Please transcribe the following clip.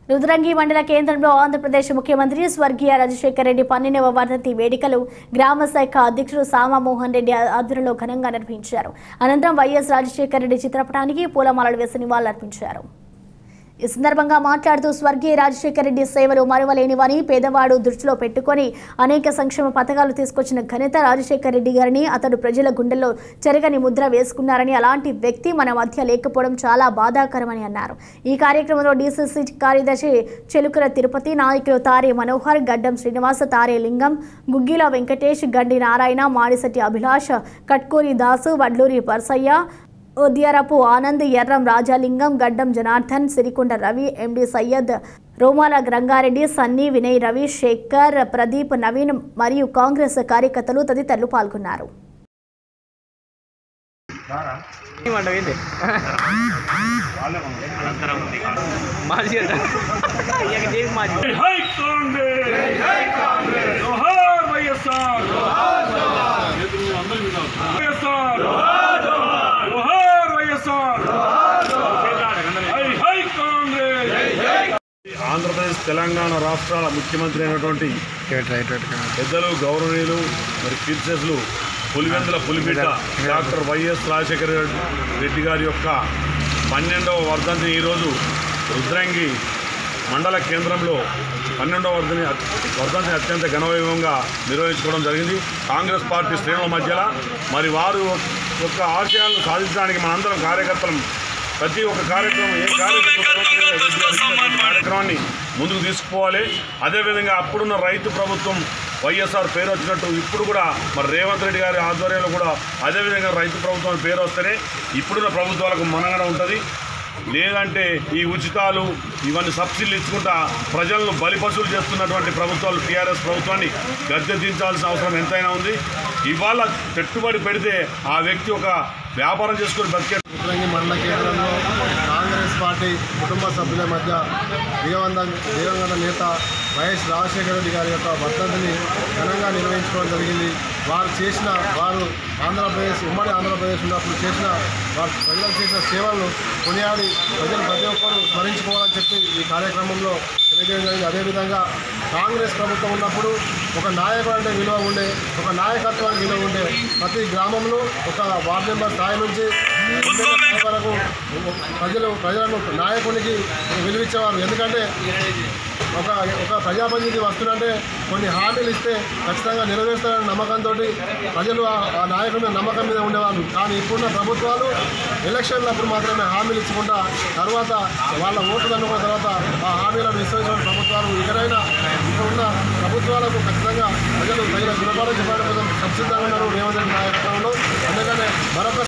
రుద్రంగి మండల కేంద్రంలో ఆంధ్రప్రదేశ్ ముఖ్యమంత్రి స్వర్గీయ రాజశేఖర రెడ్డి పన్నెండవ వర్ధంతి వేడుకలు గ్రామ శాఖ అధ్యక్షుడు సామామోహన్ రెడ్డి ఆధ్వర్యంలో ఘనంగా నిర్వహించారు అనంతరం వైఎస్ రాజశేఖర రెడ్డి చిత్రపటానికి పూలమాలలు వేసి నివాళులర్పించారు ఈ సందర్భంగా మాట్లాడుతూ స్వర్గీయ రాజశేఖర రెడ్డి సేవలు మరువలేనివని పేదవాడు దృష్టిలో పెట్టుకొని అనేక సంక్షేమ పథకాలు తీసుకొచ్చిన ఘనత రాజశేఖర రెడ్డి గారిని అతడు ప్రజల గుండెల్లో చెరగని ముద్ర వేసుకున్నారని అలాంటి వ్యక్తి మన మధ్య లేకపోవడం చాలా బాధాకరమని అన్నారు ఈ కార్యక్రమంలో డీసీసీ కార్యదర్శి చెలుకుల తిరుపతి నాయకులు తారే మనోహర్ గడ్డం శ్రీనివాస తారే లింగం గుగ్గిల వెంకటేష్ గండి నారాయణ మాడిశెట్టి అభిలాష్ కట్కూరి దాసు వడ్లూరి పర్సయ్య ఉద్యారపు ఆనంద్ ఎర్రం రాజాలింగం గడ్డం జనార్దన్ సిరికొండ రవి ఎండి సయ్యద్ రోమాల రంగారెడ్డి సన్నీ వినయ్ రవి శేఖర్ ప్రదీప్ నవీన్ మరియు కాంగ్రెస్ కార్యకర్తలు తదితరులు పాల్గొన్నారు ఏమంటావు మాజీ అంట ఇక చేసి మాజీ హై కాంగ్రెస్ జై కాంగ్రెస్ జోహార్ వైఎస్ఆర్ వైఎస్ఆర్ జోహార్ వైఎస్ఆర్ హై హై కాంగ్రెస్ ఆంధ్రప్రదేశ్ తెలంగాణ రాష్ట్రాల ముఖ్యమంత్రి అయినటువంటి పెద్దలు గౌరవనీయులు మరి కీర్తిశేషులు పులివెందుల పులిబిడ్డ డాక్టర్ వైఎస్ రాజశేఖర రెడ్డి గారి యొక్క పన్నెండవ వర్ధంతిని ఈరోజు రుద్రంగి మండల కేంద్రంలో పన్నెండవ వర్ధని వర్ధంతిని అత్యంత ఘనవైభవంగా నిర్వహించుకోవడం జరిగింది కాంగ్రెస్ పార్టీ శ్రేణుల మధ్యలో మరి వారు యొక్క ఆశయాలను సాధించడానికి మనందరం కార్యకర్తలం ప్రతి ఒక్క కార్యక్రమం ఏ కార్యక్రమం కార్యక్రమాన్ని ముందుకు తీసుకుపోవాలి అదేవిధంగా అప్పుడున్న రైతు ప్రభుత్వం వైఎస్ఆర్ పేరు వచ్చినట్టు ఇప్పుడు కూడా మరి రేవంత్ రెడ్డి గారి ఆధ్వర్యంలో కూడా అదేవిధంగా రైతు ప్రభుత్వం పేరు వస్తేనే ఇప్పుడున్న ప్రభుత్వాలకు మనగడ ఉంటుంది లేదంటే ఈ ఉచితాలు ఇవన్నీ సబ్సిడీలు ఇచ్చుకుంటా ప్రజలను బలిపశువులు చేస్తున్నటువంటి ప్రభుత్వాలు టీఆర్ఎస్ ప్రభుత్వాన్ని గద్దె దించాల్సిన అవసరం ఎంతైనా ఉంది ఇవాళ పెట్టుబడి పెడితే ఆ వ్యక్తి ఒక వ్యాపారం చేసుకొని బతికే ఉత్తరంగి మండల కేంద్రంలో కాంగ్రెస్ పార్టీ కుటుంబ సభ్యుల మధ్య దిగవంత దివంగత నేత వైఎస్ రాజశేఖర రెడ్డి గారి యొక్క వర్ధంతిని ఘనంగా నిర్వహించుకోవడం జరిగింది వారు చేసిన వారు ఆంధ్రప్రదేశ్ ఉమ్మడి ఆంధ్రప్రదేశ్ ఉన్నప్పుడు చేసిన వారు ప్రజలకు చేసిన సేవలను కొనియాడి ప్రజలు ప్రతి ఒక్కరూ స్మరించుకోవాలని చెప్పి ఈ కార్యక్రమంలో తెలియజేయడం జరిగింది అదేవిధంగా కాంగ్రెస్ ప్రభుత్వం ఉన్నప్పుడు ఒక నాయకుడు అంటే విలువ ఉండే ఒక నాయకత్వానికి విలువ ఉండే ప్రతి గ్రామంలో ఒక వార్డు మెంబర్ స్థాయి నుంచి ఎమ్మెల్యే స్థాయి వరకు ప్రజలు ప్రజలను నాయకునికి విలువిచ్చేవారు ఎందుకంటే ఒక ఒక ప్రజాప్రతినిధి వస్తుందంటే కొన్ని హామీలు ఇస్తే ఖచ్చితంగా నెరవేరుస్తారనే నమ్మకంతో ప్రజలు ఆ ఆ నాయకుడి మీద నమ్మకం మీద ఉండేవాళ్ళు కానీ ఇప్పుడున్న ప్రభుత్వాలు ఎలక్షన్లప్పుడు మాత్రమే హామీలు ఇచ్చుకుంటా తర్వాత వాళ్ళ ఓట్లు అనుకున్న తర్వాత ఆ హామీలను విశ్వసించిన ప్రభుత్వాలు ఇకనైనా ఇప్పుడున్న ప్రభుత్వాలకు ఖచ్చితంగా ప్రజలు తగిన గుణపాఠం చెప్పడం కోసం సంసిద్ధంగా ఉన్నారు రేవంత్ రెడ్డి నాయకులు